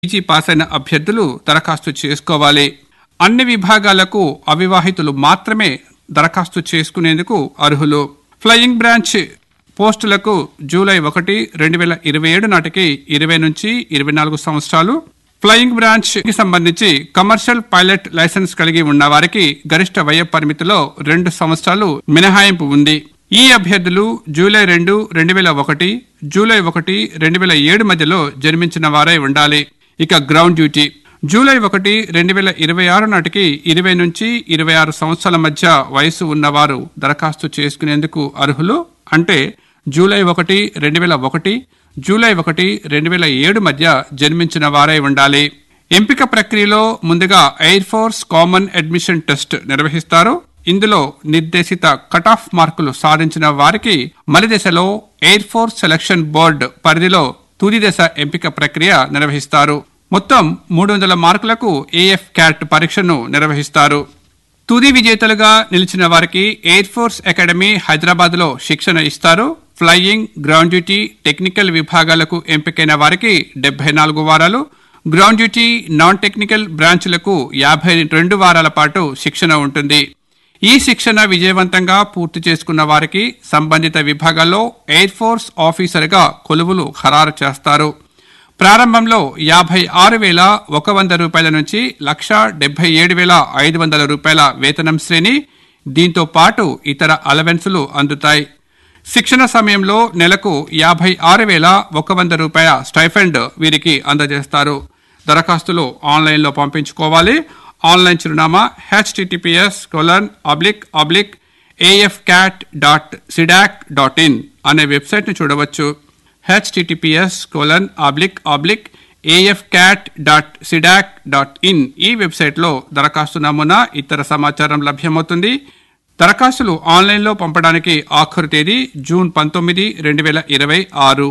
PG pass అయిన అభ్యర్థులు దరఖాస్తు చేసుకోవాలి అన్ని విభాగాలకు అవివాహితులు మాత్రమే దరఖాస్తు చేసుకునేందుకు అర్హులు ఫ్లయింగ్ బ్రాంచ్ పోస్టులకు జూలై ఒకటి రెండు వేల ఇరవై ఏడు నాటికి ఇరవై నుంచి ఇరవై నాలుగు సంవత్సరాలు ఫ్లయింగ్ బ్రాంచ్ కి సంబంధించి కమర్షియల్ పైలట్ లైసెన్స్ కలిగి ఉన్న వారికి గరిష్ట వయ పరిమితిలో రెండు సంవత్సరాలు మినహాయింపు ఉంది ఈ అభ్యర్థులు జూలై రెండు రెండు వేల ఒకటి జూలై ఒకటి రెండు వేల ఏడు మధ్యలో జన్మించిన వారై ఉండాలి ఇక గ్రౌండ్ డ్యూటీ జూలై ఒకటి రెండు వేల ఇరవై ఆరు నాటికి ఇరవై నుంచి ఇరవై ఆరు సంవత్సరాల మధ్య వయసు ఉన్నవారు దరఖాస్తు చేసుకునేందుకు అర్హులు అంటే జూలై ఒకటి రెండు వేల ఒకటి జూలై ఒకటి రెండు వేల ఏడు మధ్య జన్మించిన వారై ఉండాలి ఎంపిక ప్రక్రియలో ముందుగా air force common admission test నిర్వహిస్తారు ఇందులో నిర్దేశిత కట్ ఆఫ్ మార్కులు సాధించిన వారికి మలి దశలో ఎయిర్ ఫోర్స్ సెలక్షన్ బోర్డు పరిధిలో తుది దశ ఎంపిక ప్రక్రియ నిర్వహిస్తారు మొత్తం మూడు వందల మార్కులకు ఏఎఫ్ క్యాట్ పరీక్షను నిర్వహిస్తారు తుది విజేతలుగా నిలిచిన వారికి ఎయిర్ ఫోర్స్ అకాడమీ హైదరాబాద్ లో శిక్షణ ఇస్తారు ఫ్లయింగ్ గ్రౌండ్ డ్యూటీ టెక్నికల్ విభాగాలకు ఎంపికైన వారికి డెబ్బై నాలుగు వారాలు గ్రౌండ్ డ్యూటీ నాన్ టెక్నికల్ బ్రాంచ్లకు యాభై రెండు వారాల పాటు శిక్షణ ఉంటుంది ఈ శిక్షణ విజయవంతంగా పూర్తి చేసుకున్న వారికి సంబంధిత విభాగాల్లో ఎయిర్ ఫోర్స్ ఆఫీసర్గా కొలువులు ఖరారు చేస్తారు ప్రారంభంలో యాభై ఆరు వేల ఒక వంద రూపాయల నుంచి లక్ష డెబ్బై ఏడు వేల ఐదు వందల రూపాయల వేతనం శ్రేణి దీంతో పాటు ఇతర అలవెన్సులు అందుతాయి శిక్షణ సమయంలో నెలకు యాభై ఆరు వేల ఒక వంద రూపాయల స్టైఫండ్ వీరికి అందజేస్తారు దరఖాస్తులు ఆన్లైన్లో పంపించుకోవాలి ఆన్లైన్ చిరునామా HTTPS colon oblique oblique AF CAT dot CDAC dot in అనే వెబ్సైట్ను చూడవచ్చు HTTPS colon oblique oblique AF CAT dot CDAC dot in ఈ వెబ్సైట్లో దరఖాస్తు నమూనా ఇతర సమాచారం లభ్యమవుతుంది దరఖాస్తులు ఆన్లైన్లో పంపడానికి ఆఖరు తేదీ జూన్ పంతొమ్మిది రెండు వేల ఇరవై ఆరు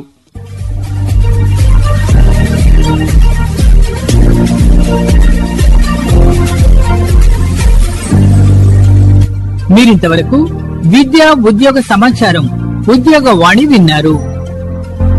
మీరింతవరకు విద్యా ఉద్యోగ సమాచారం ఉద్యోగ వాణి విన్నారు